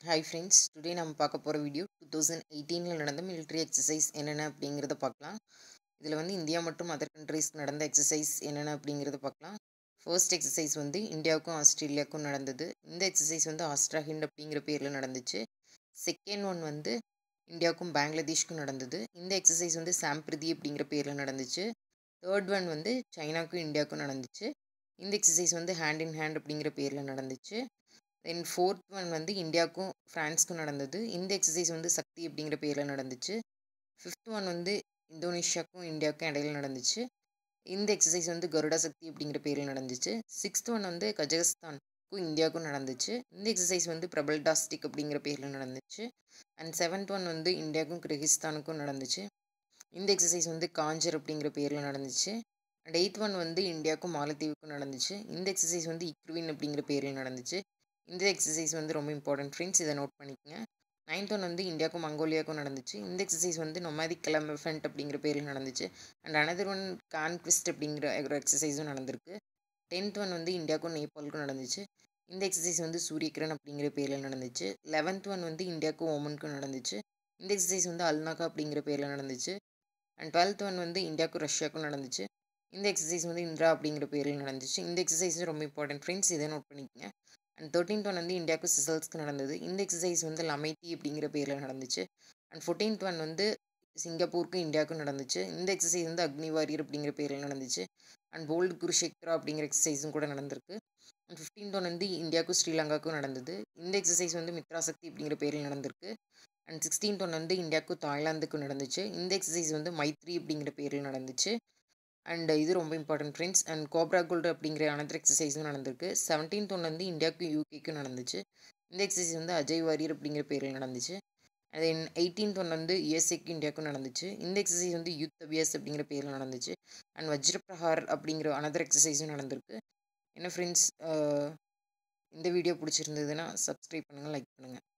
hi friends today நம்ம பார்க்க போகிற வீடியோ டூ தௌசண்ட் எயிட்டீனில் நடந்த மிலிட்ரி எக்ஸசைஸ் என்னென்ன அப்படிங்கிறத பார்க்கலாம் இதில் வந்து இந்தியா மற்றும் அதர் கண்ட்ரீஸ்க்கு நடந்த எக்ஸசைஸ் என்னென்ன அப்படிங்கிறத பார்க்கலாம் ஃபர்ஸ்ட் எக்ஸசைஸ் வந்து இந்தியாவுக்கும் ஆஸ்திரேலியாவுக்கும் நடந்தது இந்த எக்ஸசைஸ் வந்து ஆஸ்ட்ராஹிண்ட் அப்படிங்கிற பேரில் நடந்துச்சு செகண்ட் ஒன் வந்து இந்தியாவுக்கும் பங்களாதேஷ்க்கும் நடந்தது இந்த எக்ஸசைஸ் வந்து சாம்பிரதி அப்படிங்கிற பேரில் நடந்துச்சு தேர்ட் ஒன் வந்து சைனாவுக்கும் இந்தியாவுக்கும் நடந்துச்சு இந்த எக்ஸசைஸ் வந்து ஹேண்ட் இன் ஹேண்ட் அப்படிங்கிற பேரில் நடந்துச்சு தென் ஃபோர்த் ஒன் வந்து இந்தியாவுக்கும் ஃப்ரான்ஸ்க்கும் நடந்தது இந்த எக்ஸசைஸ் வந்து சக்தி அப்படிங்கிற பேரில் நடந்துச்சு ஃபிஃப்த் ஒன் வந்து இந்தோனேஷியாவுக்கும் இந்தியாவுக்கும் இடையில நடந்துச்சு இந்த எக்ஸசைஸ் வந்து கருடா சக்தி அப்படிங்கிற பேரில் நடந்துச்சு சிக்ஸ்த் ஒன் வந்து கஜகஸ்தானுக்கும் இந்தியாவுக்கும் நடந்துச்சு இந்த எக்ஸசைஸ் வந்து பிரபல் டாஸ்டிக் அப்படிங்கிற பேரில் நடந்துச்சு அண்ட் செவன்த் ஒன் வந்து இந்தியாவுக்கும் கிர்கிஸ்தானுக்கும் நடந்துச்சு இந்த எக்ஸசைஸ் வந்து காஞ்சர் அப்படிங்கிற பேரில் நடந்துச்சு அண்ட் எயித் ஒன் வந்து இந்தியாவுக்கும் மாலத்தீவுக்கும் நடந்துச்சு இந்த எக்ஸசைஸ் வந்து இக்ருவின் அப்படிங்கிற பேரில் நடந்துச்சு இந்த எக்ஸசைஸ் வந்து ரொம்ப இம்பார்ட்டன்ட் ஃப்ரெண்ட்ஸ் இதை நோட் பண்ணிக்கங்க நைன்த் ஒன் வந்து இந்தியாவுக்கும் மங்கோலியாவுக்கும் நடந்துச்சு இந்த எக்ஸசைஸ் வந்து நொமாதிக் கிளம்பெஃபென்ட் அப்படிங்கிற பேரில் நடந்துச்சு அண்ட் அனதர் ஒன் கான்குவிஸ்ட் அப்படிங்கிற ஒரு எக்ஸசைஸும் நடந்திருக்கு டென்த் ஒன் வந்து இந்தியாவுக்கும் நேபாளுக்கும் நடந்துச்சு இந்த எக்ஸசைஸ் வந்து சூரியகிரண் அப்படிங்கிற பேரில் நடந்துச்சு லெவன்த் ஒன் வந்து இந்தியாவுக்கும் ஓமனுக்கும் நடந்துச்சு இந்த எக்ஸசைஸ் வந்து அல்நாகா அப்படிங்கிற பேரில் நடந்துச்சு அண்ட் டுவெல்த் ஒன் வந்து இந்தியாவுக்கும் ரஷ்யாவுக்கும் நடந்துச்சு இந்த எக்ஸசைஸ் வந்து இந்திரா அப்படிங்கிற பேரில் நடந்துச்சு இந்த எக்ஸசைஸ் ரொம்ப இம்பார்ட்டன்ட் ஃப்ரெண்ட்ஸ் இதை நோட் பண்ணிக்கங்க அண்ட் தேர்ட்டீன்த் ஒன் வந்து இந்தியாவுக்கு சிசல்ஸ்க்கு நடந்தது இந்த எக்ஸசைஸ் வந்து லமைத்தி அப்படிங்கிற பேரில் நடந்துச்சு அண்ட் ஃபோர்டீன்த் ஒன் வந்து சிங்கப்பூருக்கும் இந்தியாவுக்கும் நடந்துச்சு இந்த எக்ஸசைஸ் வந்து அக்னி வாரியர் அப்படிங்கிற பேரில் நடந்துச்சு அண்ட் போல்டு குருஷேக்ரா அப்படிங்கிற எக்ஸசைஸும் கூட நடந்திருக்கு அண்ட் ஃபிஃப்டீன்த் ஒன் வந்து இந்தியாவுக்கும் ஸ்ரீலங்காவுக்கும் நடந்தது இந்த எக்ஸசைஸ் வந்து மித்ராசக்தி அப்படிங்கிற பேரில் நடந்திருக்கு அண்ட் சிக்ஸ்டீன்த் ஒன் வந்து இந்தியாவுக்கும் தாய்லாந்துக்கும் நடந்துச்சு இந்த எக்ஸசைஸ் வந்து மைத்ரி அப்படிங்கிற பேரில் நடந்துச்சு அண்ட் இது ரொம்ப important friends and Cobra Gold அப்படிங்கிற அனதர் எக்ஸசைஸும் நடந்திருக்கு செவன்டீன்த் ஒன் வந்து இந்தியாவுக்கும் யூகேக்கும் நடந்துச்சு இந்த எக்ஸசைஸ் வந்து அஜய் வாரியர் அப்படிங்கிற பேரில் நடந்துச்சு தென் எயிட்டீன்த் ஒன் வந்து யுஎஸ்ஏக்கும் இந்தியாவுக்கும் நடந்துச்சு இந்த எக்ஸசைஸ் வந்து யூத் அபியாஸ் அப்படிங்கிற பேரில் நடந்துச்சு அண்ட் வஜ்ரபிரஹார் அப்படிங்கிற அனதர் எக்ஸசைஸும் நடந்திருக்கு என்ன ஃப்ரெண்ட்ஸ் இந்த வீடியோ பிடிச்சிருந்ததுன்னா சப்ஸ்கிரைப் பண்ணுங்கள் லைக் பண்ணுங்கள்